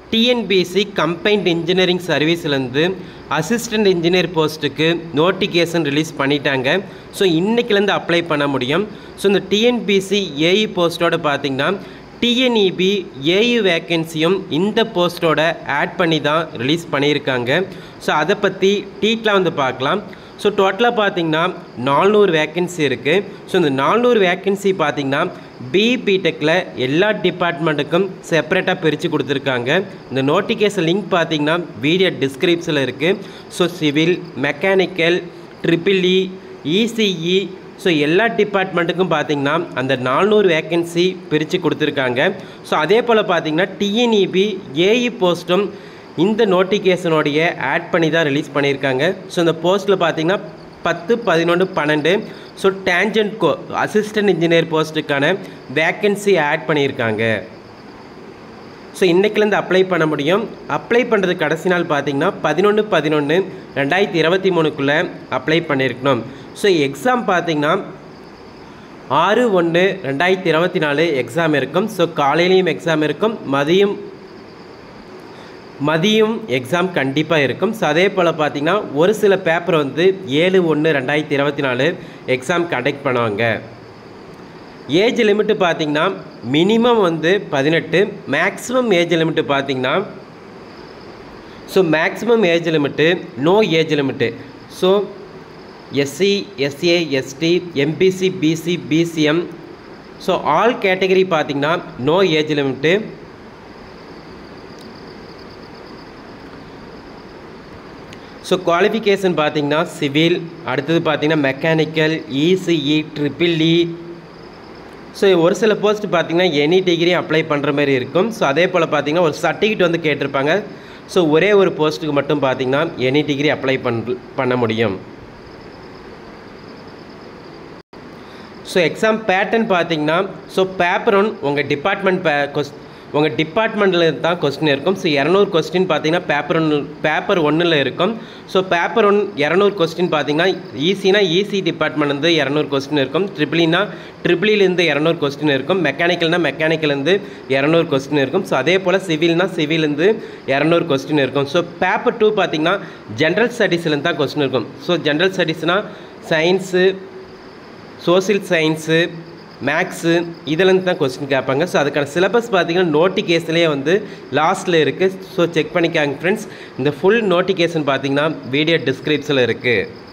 TNPSC combined engineering சர்வீஸ்லேருந்து assistant engineer போஸ்ட்டுக்கு notification release பண்ணிட்டாங்க ஸோ இன்றைக்கிலேருந்து அப்ளை பண்ண முடியும் ஸோ இந்த டிஎன்பிஎஸ்சி ஏஇ போஸ்ட்டோட பார்த்தீங்கன்னா டிஎன்இபி ஏஇ வேக்கன்சியும் இந்த போஸ்ட்டோட ஆட் பண்ணி தான் ரிலீஸ் பண்ணியிருக்காங்க ஸோ அதை பற்றி டீட்டெலாம் வந்து பார்க்கலாம் ஸோ டோட்டலாக பார்த்தீங்கன்னா நானூறு வேக்கன்சி இருக்குது ஸோ இந்த நானூறு வேக்கன்சி பார்த்தீங்கன்னா பிபிடெக்கில் எல்லா டிபார்ட்மெண்ட்டுக்கும் செப்பரேட்டாக பிரித்து கொடுத்துருக்காங்க இந்த நோட்டிஃபிகேஷன் லிங்க் பார்த்தீங்கன்னா வீடியோ டிஸ்கிரிப்ஷனில் இருக்குது so civil mechanical triple E ECE so எல்லா டிபார்ட்மெண்ட்டுக்கும் பார்த்தீங்கன்னா அந்த நானூறு வேக்கன்சி பிரித்து கொடுத்துருக்காங்க ஸோ அதே போல் பார்த்தீங்கன்னா டிஎன்இபி ஏஇ போஸ்ட்டும் இந்த நோட்டிஃபிகேஷனோடைய ஆட் பண்ணி தான் ரிலீஸ் பண்ணியிருக்காங்க ஸோ இந்த போஸ்ட்டில் பார்த்தீங்கன்னா பத்து பதினொன்று பன்னெண்டு so TANGEDCO assistant engineer போஸ்ட்டுக்கான வேக்கன்சி ஆட் பண்ணியிருக்காங்க ஸோ இன்றைக்கிலேருந்து அப்ளை பண்ண முடியும் அப்ளை பண்ணுறது கடைசி நாள் பார்த்தீங்கன்னா பதினொன்று பதினொன்று ரெண்டாயிரத்தி இருபத்தி மூணுக்குள்ளே அப்ளை பண்ணியிருக்கணும் ஸோ எக்ஸாம் பார்த்தீங்கன்னா ஆறு ஒன்று ரெண்டாயிரத்தி இருபத்தி நாலு எக்ஸாம் இருக்கும் ஸோ காலையிலையும் எக்ஸாம் இருக்கும் மதியம் மதியம் எக்ஸாம் கண்டிப்பாக இருக்கும் ஸோ அதே போல் பார்த்தீங்கன்னா ஒரு சில பேப்பர் வந்து ஏழு ஒன்று ரெண்டாயிரத்தி இருபத்தி நாலு எக்ஸாம் கண்டக்ட் பண்ணுவாங்க ஏஜ் லிமிட்டு பார்த்தீங்கன்னா மினிமம் வந்து பதினெட்டு மேக்ஸிமம் ஏஜ் லிமிட்டு பார்த்தீங்கன்னா so maximum age limit no age limit so SC SA ST MBC BC BCM so all category பார்த்தீங்கன்னா no age limit so qualification பார்த்தீங்கன்னா சிவில் அடுத்தது பார்த்தீங்கன்னா mechanical ECE triple E so ஒரு சில post பார்த்தீங்கன்னா any degree apply பண்ணுற மாதிரி இருக்கும் ஸோ அதே போல் பார்த்தீங்கன்னா ஒரு சர்டிஃபிகேட் வந்து கேட்டிருப்பாங்க ஸோ ஒரே ஒரு போஸ்ட்டுக்கு மட்டும் பார்த்தீங்கன்னா எனி டிகிரி அப்ளை பண்ண பண்ண முடியும் ஸோ எக்ஸாம் பேட்டர்ன் பார்த்தீங்கன்னா ஸோ பேப்பர் ஒன் உங்கள் டிபார்ட்மெண்ட் பே கொஸ் உங்கள் டிபார்ட்மெண்ட்டில் தான் கொஸ்டின் இருக்கும் ஸோ இரநூறு கொஸ்டின் பார்த்தீங்கன்னா பேப்பர் ஒன்று பேப்பர் ஒன்றில் இருக்கும் ஸோ பேப்பர் ஒன் இரநூறு கொஸ்டின் பார்த்தீங்கன்னா ஈஸினா ஈஸி டிபார்ட்மெண்ட் வந்து இரநூறு கொஸ்டின் இருக்கும் ட்ரிபிளினா ட்ரிபிளிலேருந்து இரநூறு கொஸ்டின் இருக்கும் மெக்கானிக்கல்னா மெக்கானிக்கல்லேருந்து இரநூறு கொஸ்டின் இருக்கும் ஸோ அதே போல் சிவில்னா சிவிலேருந்து இரநூறு கொஸ்டின் இருக்கும் ஸோ பேப்பர் டூ பார்த்தீங்கன்னா ஜென்ரல் ஸ்டடீஸ்லேருந்து தான் கொஸ்டின் இருக்கும் ஸோ ஜென்ரல் ஸ்டடீஸ்னால் சயின்ஸு சோசியல் சயின்ஸு மேக்ஸு இதுலேருந்து தான் கொஸ்டின் கேட்பாங்க ஸோ அதுக்கான சிலபஸ் பார்த்தீங்கன்னா நோட்டிஃபிகேஷன்லேயே வந்து லாஸ்ட்டில் இருக்குது ஸோ செக் பண்ணிக்காங்க ஃப்ரெண்ட்ஸ் இந்த ஃபுல் நோட்டிஃபிகேஷன் பார்த்தீங்கன்னா வீடியோ டிஸ்கிரிப்ஷனில் இருக்குது